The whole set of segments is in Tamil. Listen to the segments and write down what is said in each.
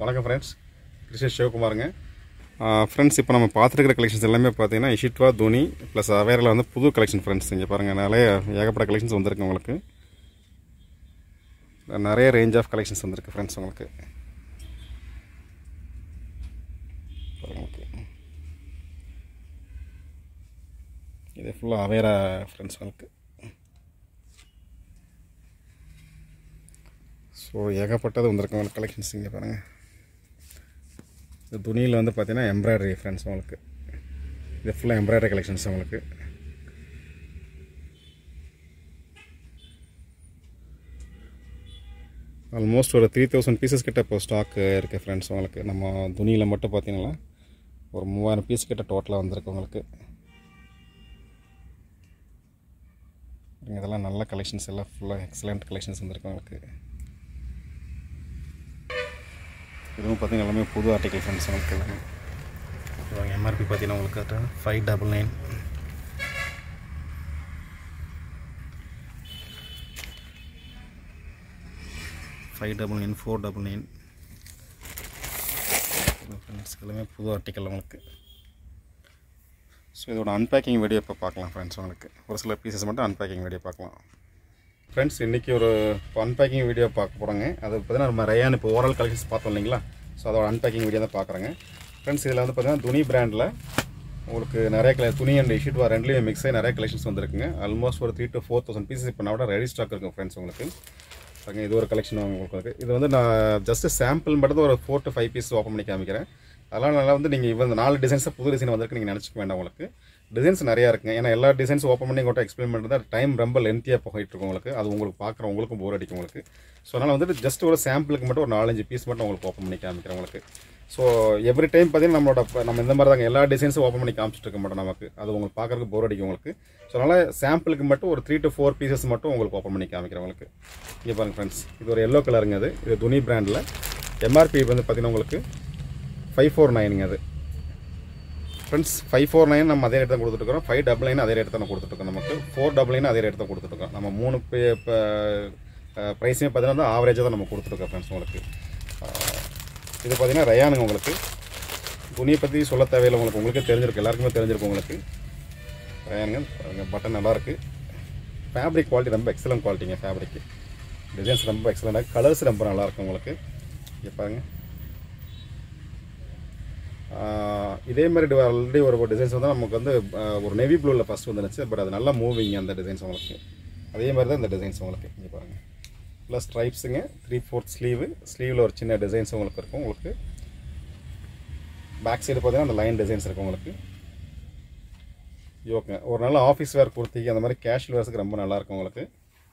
வணக்கம் ஃப்ரெண்ட்ஸ் கிருஷ்ண சிவகுமாருங்க ஃப்ரெண்ட்ஸ் இப்போ நம்ம பார்த்துருக்கிற கலெக்ஷன்ஸ் எல்லாமே பார்த்தீங்கன்னா இஷிட்வா துணி ப்ளஸ் அவேரில் வந்து புது கலெக்ஷன் ஃப்ரெண்ட்ஸ் இங்கே பாருங்கள் நிறைய ஏகப்பட்ட கலெக்ஷன்ஸ் வந்திருக்கு உங்களுக்கு நிறைய ரேஞ்ச் ஆஃப் கலெக்ஷன்ஸ் வந்திருக்கு ஃப்ரெண்ட்ஸ் உங்களுக்கு பாருங்க, okay. இது ஃபுல்லாக அவேரா ஃப்ரெண்ட்ஸ் உங்களுக்கு ஸோ ஏகப்பட்டது வந்திருக்கு உங்களுக்கு கலெக்ஷன்ஸ் இங்கே பாருங்கள் இந்த துணியில் வந்து பார்த்தீங்கன்னா எம்ப்ராய்டரி ஃப்ரெண்ட்ஸ் உங்களுக்கு இது ஃபுல்லாக எம்ப்ராய்டரி கலெக்ஷன்ஸ் உங்களுக்கு ஆல்மோஸ்ட் ஒரு த்ரீ தௌசண்ட் பீசஸ் கிட்ட இப்போ ஸ்டாக் இருக்குது ஃப்ரெண்ட்ஸ் உங்களுக்கு நம்ம துணியில் மட்டும் பார்த்தீங்கன்னா ஒரு மூவாயிரம் பீஸ் கிட்ட டோட்டலாக வந்திருக்கு உங்களுக்கு பாருங்க, இதெல்லாம் நல்ல கலெக்ஷன்ஸ் எல்லாம் ஃபுல்லாக எக்ஸலண்ட் கலெக்ஷன்ஸ் வந்திருக்கு உங்களுக்கு இதுவும் பார்த்தீங்கன்னா எல்லாமே புது ஆர்டிகல் ஃப்ரெண்ட்ஸ் உங்களுக்கு எல்லாமே எம்ஆர்பி பார்த்தீங்கன்னா உங்களுக்கு five double nine five double nine four double nine friends எல்லாமே புது ஆர்டிக்கல் உங்களுக்கு ஸோ இதோட அன்பேக்கிங் வீடியோ இப்போ பார்க்கலாம் ஃப்ரெண்ட்ஸ் உங்களுக்கு ஒரு சில பீசஸ் மட்டும் அன்பேக்கிங் வீடியோ பார்க்கலாம் ஃப்ரெண்ட்ஸ் இன்றைக்கி ஒரு அன்பேக்கிங் வீடியோ பார்க்க போகிறோங்க அது பார்த்தீங்கன்னா நம்ம ரயான் இப்போ ஓரல் கலெக்ஷன்ஸ் பார்த்தோம் இல்லைங்களா ஸோ அதோட அன்பேக்கிங் வீடியோ தான் பார்க்குறேங்க ஃப்ரெண்ட்ஸ் இதில் வந்து பார்த்தீங்கன்னா துணி பிராண்டில் உங்களுக்கு நிறைய கல துணி அண்ட் இஷ்யூட் ரெண்டுலேயும் மிக்ஸ் ஆகி நிறைய கலெக்ஷன்ஸ் வந்திருக்குங்க ஆல்மோஸ்ட் ஒரு three to four thousand pieces இப்போ நான் விட ரெடி ஸ்டாக் இருக்கும் ஃப்ரெண்ட்ஸ் உங்களுக்கு பாருங்க இது ஒரு கலெக்ஷன் உங்களுக்கு இருக்கு இது வந்து நான் ஜஸ்ட் சாம்பிள் மட்டும் தான் ஒரு four to five piece open பண்ணி காமிக்கிறேன் அதெல்லாம் நல்லா வந்து நீங்கள் இவன் நாலு டிசைன்ஸாக புது டிசைன் வந்திருக்கு நீங்கள் நினச்சிக்க வேண்டாம் உங்களுக்கு டிசைன்ஸ் நிறையா இருக்குங்க ஏன்னா எல்லா டிசைன்ஸ் ஓப்பன் பண்ணி உங்கள்கிட்ட எக்ஸ்பிளைன் பண்ணுறது டைம் ரொம்ப லென்த்தியாக போயிட்டு இருக்கும் உங்களுக்கு அது உங்களுக்கு பார்க்குற உங்களுக்கும் போர் அடிக்கும் உங்களுக்கு ஸோ அதனால் வந்துட்டு ஜஸ்ட் ஒரு சாம்பிளுக்கு மட்டும் ஒரு நாலஞ்சு பீஸ் மட்டும் உங்களுக்கு ஓப்பன் பண்ணி காமிக்கிறேன் உங்களுக்கு ஸோ எவ்ரி டைம் பார்த்தீங்கன்னா நம்மளோட ப- நம்ம இந்த மாதிரி தாங்க எல்லா டிசைன்ஸும் ஓப்பன் பண்ணி காமிச்சிட்டு இருக்க மாட்டோம் நமக்கு அது உங்களுக்கு பார்க்கறதுக்கு போர் அடிக்கும் உங்களுக்கு ஸோ அதனால் சாம்பிளுக்கு மட்டும் ஒரு த்ரீ டு ஃபோர் பீசஸ் மட்டும் உங்களுக்கு ஓப்பன் பண்ணி காமிக்கிறேன் உங்களுக்கு இங்கே பாருங்க ஃப்ரெண்ட்ஸ் இது ஒரு எல்லோ கலருங்க அது இது துணி பிராண்டில் எம்ஆர்பி வந்து பார்த்தீங்கன்னா உங்களுக்கு ஃபைவ் ஃபோர் நைனுங்க அது ஃப்ரெண்ட்ஸ் ஃபைவ் ஃபோர் நைன் நம்ம அதே ரேட் தான் கொடுத்துருக்கோம் ஃபைவ் டபுள் நைன் அதே ரேட் தான் கொடுத்துருக்கோம் நமக்கு ஃபோர் டபுள் நைன் அதே ரேட் தான் கொடுத்துருக்கோம் நம்ம மூணு ப்ரைஸுமே பார்த்தீங்கன்னா ஆவரேஜாக தான் நம்ம கொடுத்துருக்கோம் ஃப்ரெண்ட்ஸ் உங்களுக்கு அஹ், இது பார்த்தீங்கன்னா ரயானுங்க உங்களுக்கு துணியை பற்றி சொல்ல தேவையில்லை உங்களுக்கு உங்களுக்கு தெரிஞ்சிருக்கு எல்லாருக்குமே தெரிஞ்சிருக்கும் உங்களுக்கு ரயானுங்க பட்டன் நல்லா இருக்கு ஃபேப்ரிக் குவாலிட்டி ரொம்ப எக்ஸலண்ட் குவாலிட்டிங்க ஃபேப்ரிக்கு டிசைன்ஸ் ரொம்ப எக்ஸலண்டாக கலர்ஸ் ரொம்ப நல்லா இருக்கும் உங்களுக்கு இங்கே பாருங்க ஆஹ் இதே மாதிரி ஆல்ரெடி ஒரு டிசைன்ஸ் வந்து நமக்கு வந்து ஆஹ் ஒரு நெவி ப்ளூவில் ஃபஸ்ட் வந்துருச்சு பட் அது நல்லா மூவிங் அந்த டிசைன்ஸ் உங்களுக்கு அதே மாதிரி தான் இந்த டிசைன்ஸ் உங்களுக்கு இங்கே பாருங்கள் ப்ளஸ் ஸ்ட்ரைப்ஸுங்க த்ரீ ஃபோர்த் ஸ்லீவு ஸ்லீவில் ஒரு சின்ன டிசைன்ஸ் உங்களுக்கு இருக்கும் உங்களுக்கு பேக் சைடு பார்த்தீங்கன்னா அந்த லைன் டிசைன்ஸ் இருக்கும் உங்களுக்கு யோக்குங்க ஒரு நல்ல ஆஃபீஸ் வேர் குர்த்திக்கு அந்த மாதிரி கேஷுவல் வேர்ஸுக்கு ரொம்ப நல்லா இருக்கும் உங்களுக்கு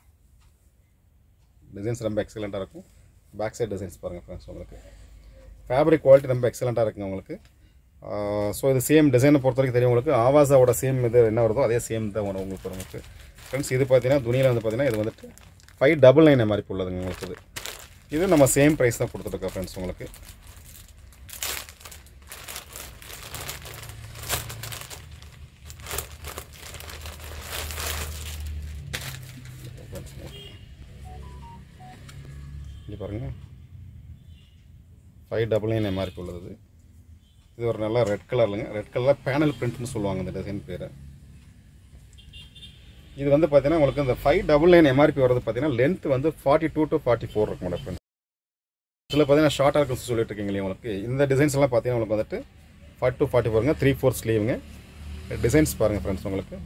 டிசைன்ஸ் ரொம்ப எக்ஸலண்ட்டாக இருக்கும் பேக் சைடு டிசைன்ஸ் பாருங்கள் ஃப்ரெண்ட்ஸ் உங்களுக்கு ஃபேப்ரிக் குவாலிட்டி ரொம்ப எக்ஸலண்ட்டாக இருக்குங்க உங்களுக்கு ஸோ இது சேம் டிசைனை பொறுத்த வரைக்கும் தெரியும் உங்களுக்கு ஆவாஸாவோட சேம் இது என்ன வருதோ அதே சேம் தான் வரும் உங்களுக்கு உங்களுக்கு ஃப்ரெண்ட்ஸ் இது பார்த்தீங்கன்னா துணியில் வந்து பார்த்தீங்கன்னா இது வந்துட்டு ஃபைவ் டபுள் நைன் எம்ஆர்பி உள்ளதுங்க உங்களுக்கு இது இது நம்ம சேம் ப்ரைஸ் தான் கொடுத்துருக்கோம் ஃப்ரெண்ட்ஸ் உங்களுக்கு இங்கே பாருங்கள் ஃபைவ் டபுள் நைன் எம்ஆர்பி உள்ளது இது. இது ஒரு நல்ல ரெட் கலர்லங்க ரெட் கலரில் பேனல் பிரிண்ட்னு சொல்லுவாங்க இந்த டிசைன் பேர் இது வந்து பார்த்தீங்கன்னா உங்களுக்கு இந்த ஃபைவ் டபுள் நைன் எம்ஆர்பி வரது பார்த்தீங்கன்னா லென்த் வந்து forty two to forty four இருக்கும் மேடம் ஃப்ரெண்ட்ஸ் இதில் பார்த்தீங்கன்னா ஷார்ட்டாக இருக்குன்னு சொல்லிட்டு இருக்கீங்க இல்லையா உங்களுக்கு இந்த டிசைன்ஸ் எல்லாம் பார்த்தீங்கன்னா உங்களுக்கு வந்துட்டு ஃபார்ட்டி டூ ஃபார்ட்டி ஃபோருங்க த்ரீ ஃபோர் ஸ்லீவுங்க டிசைன்ஸ் பாருங்கள் ஃப்ரெண்ட்ஸ் உங்களுக்கு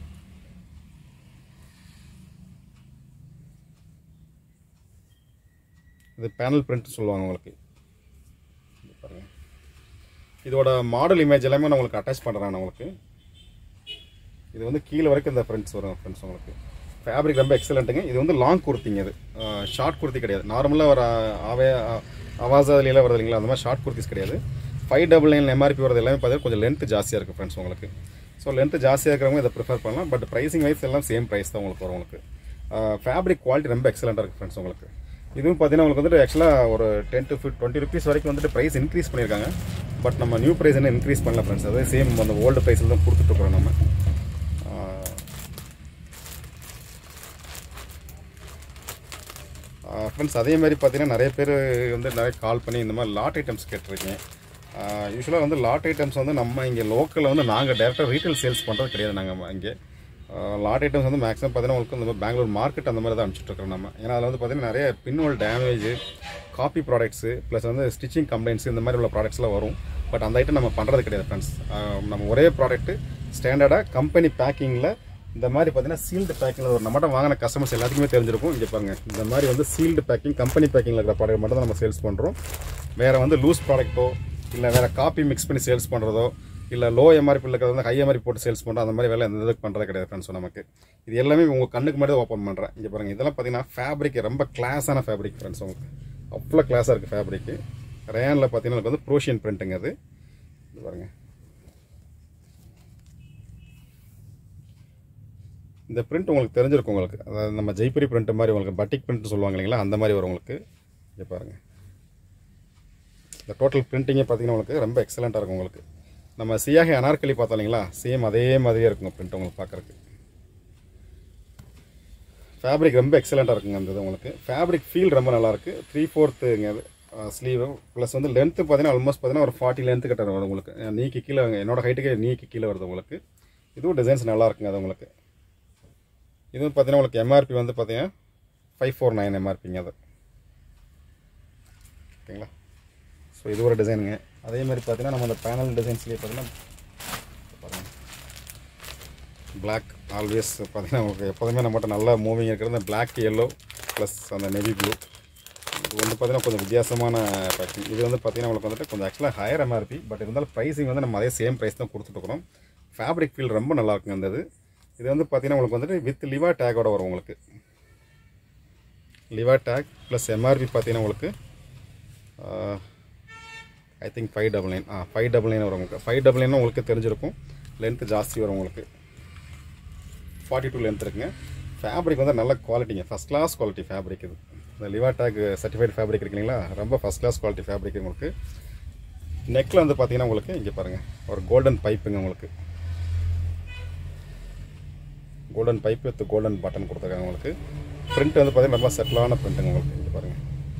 இது பேனல் பிரிண்ட் சொல்லுவாங்க உங்களுக்கு இது பாருங்க இதோட மாடல் இமேஜ் எல்லாமே நான் உங்களுக்கு அட்டாச் பண்ணுறேன் நான் உங்களுக்கு இது வந்து கீழே வரைக்கும் இந்த ஃப்ரெண்ட்ஸ் வரும் ஃப்ரெண்ட்ஸ் உங்களுக்கு ஃபேப்ரிக் ரொம்ப எக்ஸலண்ட்டுங்க இது வந்து லாங் குர்த்திங்க இது ஷார்ட் குர்த்தி கிடையாது நார்மலாக வர ஆவே அவாசாதிலாம் வருது இல்லைங்களா அந்த மாதிரி ஷார்ட் குர்த்திஸ் கிடையாது ஃபைவ் டபுள் நைன் எம்ஆர்பி வரது எல்லாமே பார்த்தீங்கன்னா கொஞ்சம் லென்த் ஜாஸ்தியாக இருக்குது ஃப்ரெண்ட்ஸ் உங்களுக்கு ஸோ லென்த் ஜாஸ்தியாக இருக்கிறவங்க இதை ப்ரிஃபர் பண்ணலாம் பட் ப்ரைசிங் வைஸ் எல்லாம் சேம் ப்ரைஸ் தான் உங்களுக்கு வரும் உங்களுக்கு ஃபேப்ரிக் குவாலிட்டி ரொம்ப எக்ஸலண்ட்டாக இருக்குது ஃப்ரெண்ட்ஸ் உங்களுக்கு இதுவும் பார்த்தீங்கன்னா உங்களுக்கு வந்துட்டு ஆக்சுவலாக ஒரு ten to fifty twenty rupees வரைக்கும் வந்துட்டு ப்ரைஸ் இன்க்ரீஸ் பண்ணியிருக்காங்க பட் நம்ம நியூ ப்ரைஸ் என்ன இன்க்ரீஸ் பண்ணல ஃப்ரெண்ட்ஸ் அதே சேம் அந்த ஓல்டு ப்ரைஸில் தான் கொடுத்துட்ருக்குறோம் நம்ம ஃப்ரெண்ட்ஸ் அதே மாதிரி பார்த்தீங்கன்னா நிறைய பேர் வந்து நிறைய கால் பண்ணி இந்த மாதிரி லாட் ஐட்டம்ஸ் கேட்டிருக்கீங்க யூஸ்வலாக வந்து லாட் ஐட்டம்ஸ் வந்து நம்ம இங்கே லோக்கலில் வந்து நாங்கள் டேரெக்டாக ரீட்டைல் சேல்ஸ் பண்ணுறது கிடையாது நாங்கள் இங்கே லாட் ஐட்டம்ஸ் வந்து மேக்ஸிமம் பார்த்தீங்கன்னா உங்களுக்கு இந்த மாதிரி பெங்களூர் மார்க்கெட் அந்த மாதிரி தான் அனுப்பிச்சிட்ருக்கோம் நம்ம ஏன்னா அதில் வந்து பார்த்தீங்கன்னா நிறைய பின்வல் டேமேஜ் காப்பி ப்ராடக்ட்ஸு ப்ளஸ் வந்து ஸ்டிச்சிங் கம்ப்ளைண்ட்ஸ் இந்த மாதிரி உள்ள ப்ராடக்ட்ஸ்லாம் வரும் பட் அந்த ஐட்டம் நம்ம பண்ணுறது கிடையாது ஃப்ரெண்ட்ஸ் நம்ம ஒரே ப்ராடக்ட்டு ஸ்டாண்டர்டாக கம்பெனி பேக்கிங்கில் இந்த மாதிரி பார்த்தீங்கன்னா சீல்டு பேக்கிங்கில் ஒரு நம்மகிட்ட வாங்கின கஸ்டமர்ஸ் எல்லாத்துக்குமே தெரிஞ்சிருக்கும் இங்கே பாருங்கள் இந்த மாதிரி வந்து சீல்டு பேக்கிங் கம்பெனி பேக்கிங்கில் இருக்கிற ப்ராடக்ட் மட்டும் தான் நம்ம சேல்ஸ் பண்ணுறோம் வேறு வந்து லூஸ் ப்ராடக்ட்டோ இல்லை வேறு காப்பி மிக்ஸ் பண்ணி சேல்ஸ் பண்ணுறதோ இல்லை லோ எம்ஆர்பி இருக்கிறது வந்து ஹை எம்ஆர்பி போட்டு சேல்ஸ் பண்ணுறோம் அந்த மாதிரி வேலை எந்த இதுக்கு பண்ணுறது கிடையாது ஃப்ரெண்ட்ஸ் நமக்கு இது எல்லாமே உங்கள் கண்ணுக்கு மட்டும் ஓப்பன் பண்ணுறேன் இங்கே பாருங்கள் இதெல்லாம் பார்த்தீங்கன்னா ஃபேப்ரிக் ரொம்ப கிளாஸான ஃபேப்ரிக் ஃப்ரெண்ட்ஸ் உங்களுக்கு அவ்வளோ கிளாஸாக இருக்குது ஃபேப்ரிக்கு ரேனில் பார்த்தீங்கன்னா எனக்கு வந்து ப்ரோஷியன் பிரிண்ட்டுங்க அது இது பாருங்கள் இந்த பிரிண்ட் உங்களுக்கு தெரிஞ்சிருக்கும் உங்களுக்கு அதாவது நம்ம ஜெய்புரி பிரிண்ட் மாதிரி உங்களுக்கு பட்டிக் பிரிண்ட் சொல்லுவாங்க இல்லைங்களா அந்த மாதிரி வரும் உங்களுக்கு இங்கே பாருங்கள் இந்த டோட்டல் பிரிண்டிங்கே பார்த்தீங்கன்னா உங்களுக்கு ரொம்ப எக்ஸலண்ட்டாக இருக்கும் உங்களுக்கு நம்ம சியாகி அனார்கலி பார்த்தோம் இல்லைங்களா சேம் அதே மாதிரியே இருக்குங்க பிரிண்ட் உங்களுக்கு பார்க்குறக்கு ஃபேப்ரிக் ரொம்ப எக்ஸலண்ட்டாக இருக்குங்க அந்த இது உங்களுக்கு ஃபேப்ரிக் ஃபீல் ரொம்ப நல்லாயிருக்கு த்ரீ ஃபோர்த்துங்க அது ஸ்லீவு ப்ளஸ் வந்து லென்த்து பார்த்தீங்கன்னா ஆல்மோஸ்ட் பார்த்தீங்கன்னா ஒரு ஃபார்ட்டி லென்த்து கிட்ட வரும் உங்களுக்கு நீக்கு கீழே என்னோட ஹைட்டுக்கு நீக்கு கீழே வருது உங்களுக்கு இதுவும் டிசைன்ஸ் நல்லா இருக்குங்க அது உங்களுக்கு இதுவும் பார்த்தீங்கன்னா உங்களுக்கு எம்ஆர்பி வந்து பார்த்தீங்கன்னா ஃபைவ் ஃபோர் நைன் எம்ஆர்பிங்க அது ஓகேங்களா ஸோ இது ஒரு டிசைனுங்க அதே மாதிரி பார்த்தீங்கன்னா நம்ம அந்த பேனல் டிசைன்ஸ்லேயே பார்த்தீங்கன்னா பாருங்கள் பிளாக் ஆல்வேஸ் பார்த்தீங்கன்னா உங்களுக்கு எப்போதுமே நம்மகிட்ட நல்லா மூவிங் இருக்கிறது அந்த பிளாக் எல்லோ ப்ளஸ் அந்த நெவி ப்ளூ இது வந்து பார்த்தீங்கன்னா கொஞ்சம் வித்தியாசமான பேக்கிங் இது வந்து பார்த்தீங்கன்னா உங்களுக்கு வந்துட்டு கொஞ்சம் ஆக்சுவலாக ஹையர் எம்ஆர்பி பட் இருந்தாலும் ப்ரைஸிங் வந்து நம்ம அதே சேம் ப்ரைஸ் தான் கொடுத்துட்ருக்குறோம் ஃபேப்ரிக் ஃபீல் ரொம்ப நல்லா இருக்குங்க அந்த இது இது வந்து பார்த்தீங்கன்னா உங்களுக்கு வந்துட்டு வித் லிவா டேக்கோட வரும் உங்களுக்கு லிவா டேக் ப்ளஸ் எம்ஆர்பி பார்த்தீங்கன்னா உங்களுக்கு I think five double nine ah five double nine வரும் உங்களுக்கு ஃபைவ் டபுள் நைன் உங்களுக்கு தெரிஞ்சிருக்கும் லென்த்து ஜாஸ்தி வரும் உங்களுக்கு ஃபார்ட்டி டூ லென்த் இருக்குங்க ஃபேப்ரிக் வந்து நல்ல குவாலிட்டிங்க ஃபஸ்ட் கிளாஸ் குவாலிட்டி ஃபேப்ரிக் இது இந்த லிவா டேக் சர்டிஃபைட் ஃபேப்ரிக் இருக்கு இல்லைங்களா ரொம்ப ஃபஸ்ட் கிளாஸ் குவாலிட்டி ஃபேப்ரிக் உங்களுக்கு நெக்கில் வந்து பார்த்தீங்கன்னா உங்களுக்கு இங்கே பாருங்கள் ஒரு கோல்டன் பைப்புங்க உங்களுக்கு golden pipe with golden button கொடுத்துருக்காங்க உங்களுக்கு பிரிண்ட் வந்து பார்த்தீங்கன்னா ரொம்ப செட்டிலான பிரிண்ட்டுங்க உங்களுக்கு இங்கே பாருங்கள்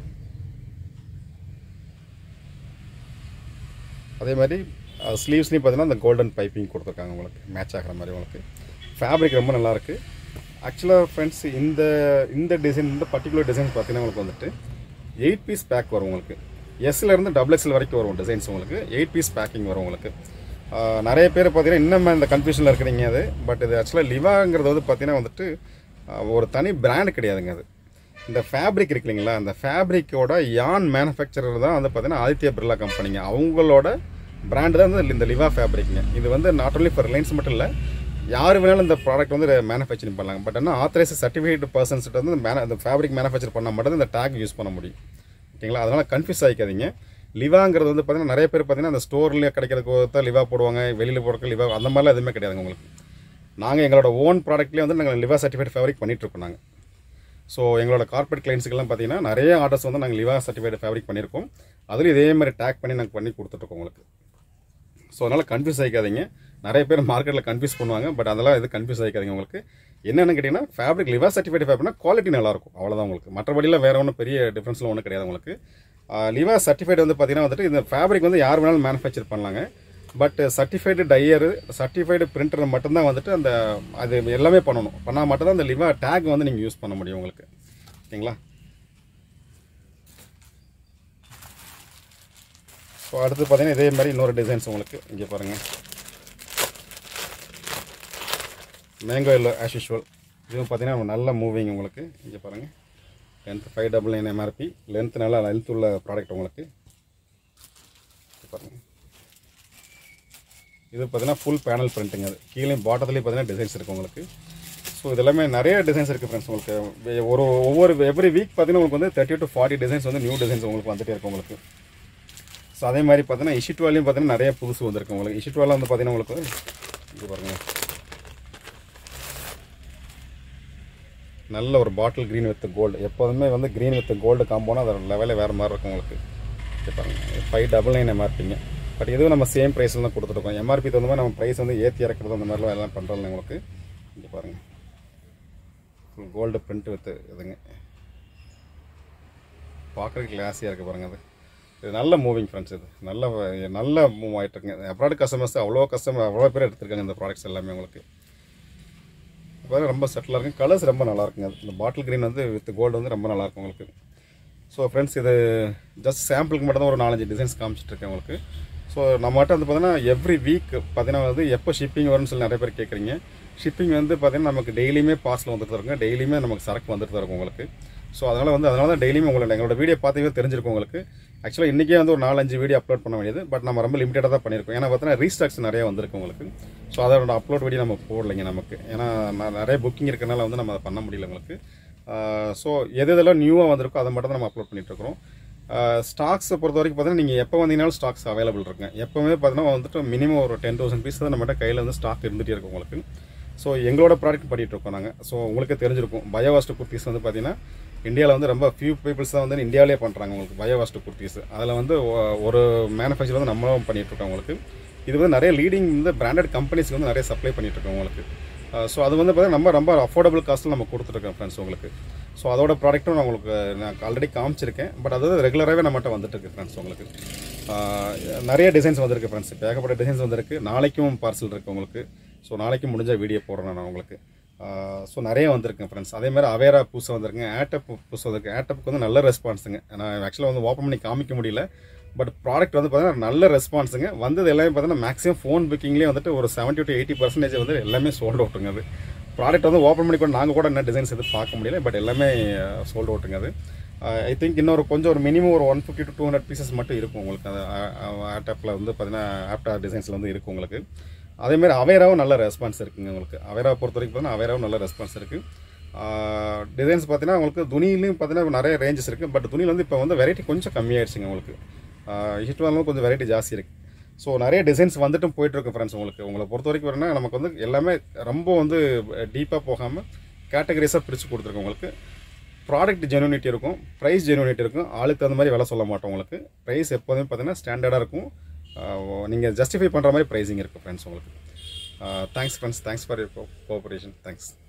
அதே மாதிரி ஸ்லீவ்ஸ்லேயும் பார்த்தீங்கன்னா அந்த கோல்டன் பைப்பிங் கொடுத்துருக்காங்க உங்களுக்கு மேட்ச் ஆகிற மாதிரி உங்களுக்கு ஃபேப்ரிக் ரொம்ப நல்லாயிருக்கு ஆக்சுவலாக ஃப்ரெண்ட்ஸ் இந்த இந்த டிசைன் இந்த பர்டிகுலர் டிசைன் பார்த்தீங்கன்னா உங்களுக்கு வந்துட்டு எயிட் பீஸ் பேக் வரும் உங்களுக்கு எஸ்ல இருந்து டபுள் எக்ஸ்எல் வரைக்கும் வரும் டிசைன்ஸ் உங்களுக்கு எயிட் பீஸ் பேக்கிங் வரும் உங்களுக்கு ஆஹ் நிறைய பேர் பார்த்தீங்கன்னா இன்னும் இந்த கன்ஃபியூஷனில் இருக்கிறீங்க அது பட் இது ஆக்சுவலாக லிவாங்கிறது வந்து பார்த்தீங்கன்னா வந்துட்டு ஆஹ் ஒரு தனி பிராண்ட் கிடையாதுங்க அது இந்த ஃபேப்ரிக் இருக்கு இல்லைங்களா அந்த ஃபேப்ரிக்கோட யான் மேனுஃபேக்சரர் தான் வந்து பார்த்தீங்கன்னா ஆதித்ய பிர்லா கம்பெனிங்க அவங்களோட பிராண்டு தான் வந்து இந்த லிவா ஃபேப்ரிக்ங்க இது வந்து நாட் only ஃபார் ரிலையன்ஸ் மட்டும் இல்லை யார் வேணாலும் இந்த ப்ராடக்ட் வந்து மேனுஃபேக்சரிங் பண்ணலாங்க பட் ஆனால் ஆத்தரைஸ் சர்டிஃபிகேட் பர்சன்ஸ்கிட்ட வந்து இந்த மேன இந்த ஃபேப்ரிக் மேனுஃபேக்சர் பண்ணால் மட்டும் இந்த டேக் யூஸ் பண்ண முடியும் ஓகேங்களா அதனால் கன்ஃபியூஸ் ஆகிக்காதீங்க லிவாங்கிறது வந்து பார்த்தீங்கன்னா நிறைய பேர் பார்த்தீங்கன்னா அந்த ஸ்டோர்லேயே கிடைக்கிறதுக்கு தான் லிவா போடுவாங்க வெளியில் போடுறதுக்கு லிவா அந்த மாதிரிலாம் எதுவுமே கிடையாதுங்க உங்களுக்கு நாங்கள் எங்களோட ஓன் ப்ராடக்ட்லேயே வந்து நாங்கள் லிவா சர்டிஃபைட் ஃபேப்ரிக் பண்ணிகிட்ருக்கோம் நாங்கள் ஸோ எங்களோட கார்பரேட் கிளைண்ட்ஸுக்கெல்லாம் பார்த்தீங்கன்னா நிறைய ஆர்டர்ஸ் வந்து நாங்கள் லிவா சர்டிஃபைட் ஃபேப்ரிக் பண்ணியிருக்கோம் அதுலேயும் இதே மாதிரி டேக் பண்ணி நாங்கள் பண்ணி கொடுத்துட்ருக்கோம் உங்களுக்கு ஸோ அதனால் கன்ஃபியூஸ் ஆகிக்காதீங்க நிறைய பேர் மார்க்கெட்டில் கன்ஃபியூஸ் பண்ணுவாங்க பட் அதெல்லாம் இது கன்ஃபியூஸ் ஆகிக்காதீங்க உங்களுக்கு என்னென்னு கேட்டிங்கன்னா ஃபேப்ரிக் லிவா சர்டிஃபைட் ஃபேப்ரிக்னா குவாலிட்டி நல்லாயிருக்கும் அவ்வளோதான் உங்களுக்கு மற்றபடியில் வேறு ஒன்றும் பெரிய டிஃப்ரென்ஸ்லாம் ஒன்றும் கிடையாது உங்களுக்கு லிவா சர்டிஃபைட் வந்து பார்த்தீங்கன்னா வந்துட்டு இந்த ஃபேப்ரிக் வந்து யார் வேணாலும் மேனுஃபேக்சர் பண்ணலாங்க but certified dyer certified printer மட்டும்தான் வந்துட்டு அந்த அது எல்லாமே பண்ணணும் பண்ணால் மட்டும்தான் அந்த லிவா டேக் வந்து நீங்கள் யூஸ் பண்ண முடியும் உங்களுக்கு ஓகேங்களா ஸோ அடுத்து பார்த்தீங்கன்னா இதே மாதிரி இன்னொரு டிசைன்ஸ் உங்களுக்கு இங்கே பாருங்கள் மேங்கோ எல்லோ ஆஸ் யூஷுவல் இதுவும் பார்த்தீங்கன்னா நல்ல மூவிங் உங்களுக்கு இங்கே பாருங்கள் length five double nine MRP length நல்லா லென்த் உள்ள ப்ராடக்ட் உங்களுக்கு இங்க பாருங்க இது பார்த்தீங்கன்னா ஃபுல் பேனல் பிரிண்ட்டுங்க அது கீழே பாட்டத்துலேயும் பார்த்தீங்கன்னா டிசைன்ஸ் இருக்குது உங்களுக்கு ஸோ இதெல்லாமே நிறைய டிசைன்ஸ் இருக்குது ஃப்ரெண்ட்ஸ் உங்களுக்கு வே- ஒரு ஒவ்வொரு எவ்ரி வீக் பார்த்தீங்கன்னா உங்களுக்கு வந்து தேர்ட்டி டு ஃபார்ட்டி டிசைன்ஸ் வந்து நியூ டிசைன்ஸ் உங்களுக்கு வந்துட்டே இருக்கும் உங்களுக்கு ஸோ அதே மாதிரி பார்த்தீங்கன்னா இஷிட்வாலையும் பார்த்தீங்கன்னா நிறைய புதுசு வந்திருக்கு உங்களுக்கு இஷிட்வாலாம் வந்து பார்த்தீங்கன்னா உங்களுக்கு இது பாருங்கள் நல்ல ஒரு பாட்டில் க்ரீன் வித் கோல்டு எப்போதுமே வந்து க்ரீன் வித் கோல்டு காம்போனா அதோட லெவலே வேறு மாதிரி இருக்கும் உங்களுக்கு ஓகே பாருங்க ஃபைவ் டபுள் நைன் எம்ஆர்பிங்க பட் இதுவும் நம்ம சேம் ப்ரைஸில் தான் கொடுத்துருக்கோம் எம்ஆர்பி தகுந்த மாதிரி நம்ம ப்ரைஸ் வந்து ஏற்றி இறக்குறது அந்த மாதிரிலாம் எல்லாம் பண்ணுறோம் உங்களுக்கு இங்கே பாருங்கள் ஃபுல் கோல்டு பிரிண்ட் வித் இதுங்க பார்க்குறதுக்கு கிளாஸியாக இருக்குது பாருங்கள் அது இது நல்ல மூவிங் ஃப்ரெண்ட்ஸ் இது நல்ல நல்ல மூவ் ஆகிட்டு இருக்குங்க அப்ராட் கஸ்டமர்ஸ் அவ்வளோ கஸ்டமர் அவ்வளோ பேர் எடுத்துருக்காங்க இந்த ப்ராடக்ட்ஸ் எல்லாமே உங்களுக்கு பாருங்க ரொம்ப செட்டிலாக இருக்கும் கலர்ஸ் ரொம்ப நல்லா இருக்குங்க அது. இந்த பாட்டில் க்ரீன் வந்து வித் கோல்டு வந்து ரொம்ப நல்லா இருக்கும் உங்களுக்கு ஸோ ஃப்ரெண்ட்ஸ் இது ஜஸ்ட் சாம்பிளுக்கு மட்டும் தான் ஒரு நாலஞ்சு டிசைன்ஸ் காமிச்சிட்ருக்கேன் உங்களுக்கு ஸோ நம்மகிட்ட வந்து பார்த்தீங்கன்னா எவ்ரி வீக் பார்த்தீங்கன்னா வந்து எப்போ ஷிப்பிங் வரும்னு சொல்லி நிறைய பேர் கேட்குறீங்க ஷிப்பிங் வந்து பார்த்தீங்கன்னா நமக்கு டெய்லியுமே பார்சல் வந்துட்டு தான் இருக்கும் டெய்லியுமே நமக்கு சரக்கு வந்துட்டு தான் இருக்கும் உங்களுக்கு ஸோ அதனால் வந்து அதனால தான் டெய்லியுமே உங்களுக்கு எங்களோட வீடியோ பார்த்தீங்கன்னா தெரிஞ்சிருக்கும் உங்களுக்கு ஆக்சுவலாக இன்றைக்கே வந்து ஒரு நாலஞ்சு வீடியோ அப்லோட் பண்ண வேண்டியது பட் நம்ம ரொம்ப லிமிட்டடாக தான் பண்ணியிருக்கோம் ஏன்னா பார்த்தீங்கன்னா ரீஸ்டாக்ஸ் நிறைய வந்திருக்கு உங்களுக்கு ஸோ அதோட அப்லோட் வீடியோ நம்ம போடலைங்க நமக்கு ஏன்னா நான் நிறைய புக்கிங் இருக்கனால வந்து நம்ம அதை பண்ண முடியல உங்களுக்கு ஸோ எது எதெல்லாம் நியூவாக வந்திருக்கோ அதை மட்டும் தான் நம்ம அப்லோட் பண்ணிட்டு இருக்கிறோம் ஸ்டாக்ஸை பொறுத்த வரைக்கும் பார்த்தீங்கன்னா நீங்கள் எப்போ வந்தீங்கனாலும் ஸ்டாக்ஸ் அவைலபிள் இருக்குங்க எப்போவுமே பார்த்தீங்கன்னா வந்துட்டு மினிமம் ஒரு டென் தௌசண்ட் பீஸ் தான் நம்மகிட்ட கையில் வந்து ஸ்டாக் இருந்துகிட்டே இருக்கும் உங்களுக்கு ஸோ எங்களோட ப்ராடக்ட் பண்ணிட்டு இருக்கோம் நாங்கள் ஸோ உங்களுக்கு தெரிஞ்சிருக்கும் பயோவாஸ்ட் குர்த்திஸ் வந்து பார்த்தீங்கன்னா இந்தியாவில் வந்து ரொம்ப ஃபியூ பீப்புள்ஸ் தான் வந்து இந்தியாவிலே பண்ணுறாங்க உங்களுக்கு பயோவாஸ்ட் குர்த்திஸ் அதில் வந்து ஒ- ஒரு மேனுஃபேக்சர் வந்து நம்மளும் பண்ணிட்டு இருக்கோம் உங்களுக்கு இது வந்து நிறைய லீடிங் வந்து பிராண்டட் கம்பெனிஸ்க்கு வந்து நிறைய சப்ளை பண்ணிட்டு இருக்கோம் உங்களுக்கு ஸோ அது வந்து பார்த்தீங்கன்னா நம்ம ரொம்ப அஃபோர்டபுள் காஸ்ட்டில் நம்ம கொடுத்துருக்கோம் ஃப்ரெண்ட்ஸ் உங்களுக்கு ஸோ அதோட ப்ராடக்ட்டும் நான் உங்களுக்கு நான் ஆல்ரெடி காமிச்சிருக்கேன் பட் அது ரெகுலராகவே நம்மகிட்ட வந்துட்டு இருக்கு ஃப்ரெண்ட்ஸ் உங்களுக்கு ஆஹ் நிறைய டிசைன்ஸ் வந்திருக்கு ஃப்ரெண்ட்ஸ் இப்போ ஏகப்பட்ட டிசைன்ஸ் வந்திருக்கு நாளைக்கும் பார்சல் இருக்குது உங்களுக்கு ஸோ நாளைக்கும் முடிஞ்ச வீடியோ போடுறேன் நான் உங்களுக்கு ஸோ நிறைய வந்திருக்குங்க ஃப்ரெண்ட்ஸ் அதே மாதிரி அவேரா புதுசாக வந்திருக்குங்க ஏட்டப் புதுசாக வந்திருக்கு ஏட்டப்புக்கு வந்து நல்ல ரெஸ்பான்ஸுங்க நான் ஆக்சுவலாக வந்து ஓப்பன் பண்ணி காமிக்க முடியல பட் ப்ராடக்ட் வந்து பார்த்தீங்கன்னா நல்ல ரெஸ்பான்ஸுங்க வந்தது எல்லாமே பார்த்தீங்கன்னா மேக்ஸிமம் ஃபோன் புக்கிங்லேயே வந்துட்டு ஒரு செவன்ட்டி டு எயிட்டி பர்சன்டேஜ் வந்து எல்லாமே சோல்ட் அவுட்டுங்க அது ப்ராடக்ட் வந்து ஓப்பன் பண்ணி கூட நாங்கள் கூட என்ன டிசைன்ஸ் எதுவும் பார்க்க முடியல பட் எல்லாமே சோல்ட் அவுட்டுங்க அது ஐ திங்க் இன்னொரு கொஞ்சம் ஒரு மினிமம் ஒரு one fifty to two hundred pieces மட்டும் இருக்கும் உங்களுக்கு அது ஆட்டப்பில் வந்து பார்த்தீங்கன்னா ஆப்டா டிசைன்ஸில் வந்து இருக்கும் உங்களுக்கு அதேமாதிரி அவேராவும் நல்ல ரெஸ்பான்ஸ் இருக்குங்க உங்களுக்கு அவேரா பொறுத்த வரைக்கும் பார்த்தீங்கன்னா அவேராவும் நல்ல ரெஸ்பான்ஸ் இருக்குது டிசைன்ஸ் பார்த்தீங்கன்னா உங்களுக்கு துணியிலையும் பார்த்தீங்கன்னா நிறைய ரேஞ்சஸ் இருக்குது பட் துணியில் வந்து இப்போ வந்து வெரைட்டி கொஞ்சம் கம்மியாயிடுச்சுங்க உங்களுக்கு ஹிட் வரலும் கொஞ்சம் வெரைட்டி ஜாஸ்தி இருக்குது ஸோ நிறைய டிசைன்ஸ் வந்துட்டும் போயிட்டுருக்கு ஃப்ரெண்ட்ஸ் உங்களுக்கு உங்களை பொறுத்த வரைக்கும் வரணும்னா நமக்கு வந்து எல்லாமே ரொம்ப வந்து டீப்பாக போகாமல் கேட்டகரிஸாக பிரித்து கொடுத்துருக்கோம் உங்களுக்கு ப்ராடக்ட் ஜெனுனிட்டி இருக்கும் ப்ரைஸ் ஜெனுனிட்டி இருக்கும் ஆளுக்கு தகுந்த மாதிரி விலை சொல்ல மாட்டோம் உங்களுக்கு ப்ரைஸ் எப்போதுமே பார்த்தீங்கன்னா ஸ்டாண்டர்டாக இருக்கும் நீங்கள் ஜஸ்டிஃபை பண்ணுற மாதிரி ப்ரைஸிங் இருக்கும் ஃப்ரெண்ட்ஸ் உங்களுக்கு thanks friends thanks for cooperation thanks